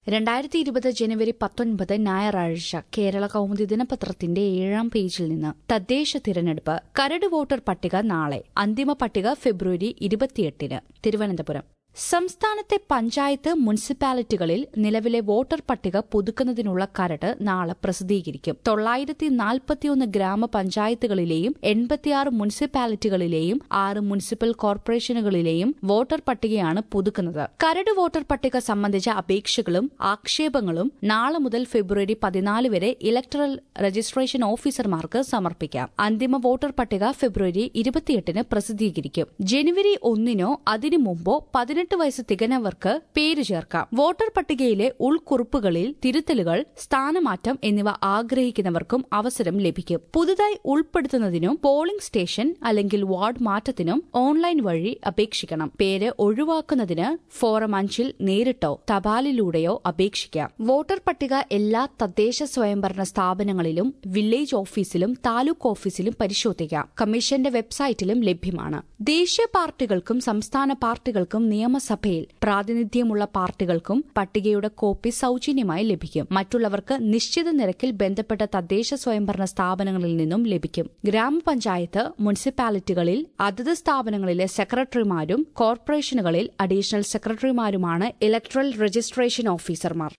രണ്ടായിരത്തി ഇരുപത് ജനുവരി പത്തൊൻപത് ഞായറാഴ്ച കേരള കൗമുദി ദിനപത്രത്തിന്റെ ഏഴാം പേജിൽ നിന്ന് തദ്ദേശ തിരഞ്ഞെടുപ്പ് കരട് വോട്ടർ പട്ടിക നാളെ അന്തിമ പട്ടിക ഫെബ്രുവരി ഇരുപത്തിയെട്ടിന് തിരുവനന്തപുരം സംസ്ഥാനത്തെ പഞ്ചായത്ത് മുനിസിപ്പാലിറ്റികളിൽ നിലവിലെ വോട്ടർ പട്ടിക പുതുക്കുന്നതിനുള്ള കരട് നാളെ പ്രസിദ്ധീകരിക്കും തൊള്ളായിരത്തി നാൽപ്പത്തിയൊന്ന് ഗ്രാമപഞ്ചായത്തുകളിലെയും എൺപത്തിയാറ് മുനിസിപ്പാലിറ്റികളിലെയും ആറ് മുനിസിപ്പൽ കോർപ്പറേഷനുകളിലെയും വോട്ടർ പട്ടികയാണ് പുതുക്കുന്നത് കരട് വോട്ടർ പട്ടിക സംബന്ധിച്ച അപേക്ഷകളും ആക്ഷേപങ്ങളും നാളെ മുതൽ ഫെബ്രുവരി പതിനാല് വരെ ഇലക്ടറൽ രജിസ്ട്രേഷൻ ഓഫീസർമാർക്ക് സമർപ്പിക്കാം അന്തിമ വോട്ടർ പട്ടിക ഫെബ്രുവരി ഇരുപത്തിയെട്ടിന് പ്രസിദ്ധീകരിക്കും ജനുവരി ഒന്നിനോ അതിനു മുമ്പോ പതിനെട്ട് വയസ്സ് തികഞ്ഞവർക്ക് പേര് ചേർക്കാം വോട്ടർ പട്ടികയിലെ ഉൾക്കുറിപ്പുകളിൽ തിരുത്തലുകൾ സ്ഥാനമാറ്റം എന്നിവ ആഗ്രഹിക്കുന്നവർക്കും അവസരം ലഭിക്കും പുതുതായി ഉൾപ്പെടുത്തുന്നതിനും പോളിംഗ് സ്റ്റേഷൻ അല്ലെങ്കിൽ വാർഡ് മാറ്റത്തിനും ഓൺലൈൻ വഴി അപേക്ഷിക്കണം പേര് ഒഴിവാക്കുന്നതിന് ഫോറം അഞ്ചിൽ നേരിട്ടോ തപാലിലൂടെയോ അപേക്ഷിക്കാം വോട്ടർ പട്ടിക എല്ലാ തദ്ദേശ സ്വയംഭരണ സ്ഥാപനങ്ങളിലും വില്ലേജ് ഓഫീസിലും താലൂക്ക് ഓഫീസിലും പരിശോധിക്കാം കമ്മീഷന്റെ വെബ്സൈറ്റിലും ലഭ്യമാണ് ദേശീയ പാർട്ടികൾക്കും സംസ്ഥാന പാർട്ടികൾക്കും നിയമസഭയിൽ പ്രാതിനിധ്യമുള്ള പാർട്ടികൾക്കും പട്ടികയുടെ കോപ്പി സൌജന്യമായി ലഭിക്കും മറ്റുള്ളവർക്ക് നിശ്ചിത നിരക്കിൽ ബന്ധപ്പെട്ട തദ്ദേശ സ്വയംഭരണ സ്ഥാപനങ്ങളിൽ നിന്നും ലഭിക്കും ഗ്രാമപഞ്ചായത്ത് മുനിസിപ്പാലിറ്റികളിൽ അതത് സ്ഥാപനങ്ങളിലെ സെക്രട്ടറിമാരും കോർപ്പറേഷനുകളിൽ അഡീഷണൽ സെക്രട്ടറിമാരുമാണ് ഇലക്ട്രൽ രജിസ്ട്രേഷൻ ഓഫീസർമാർ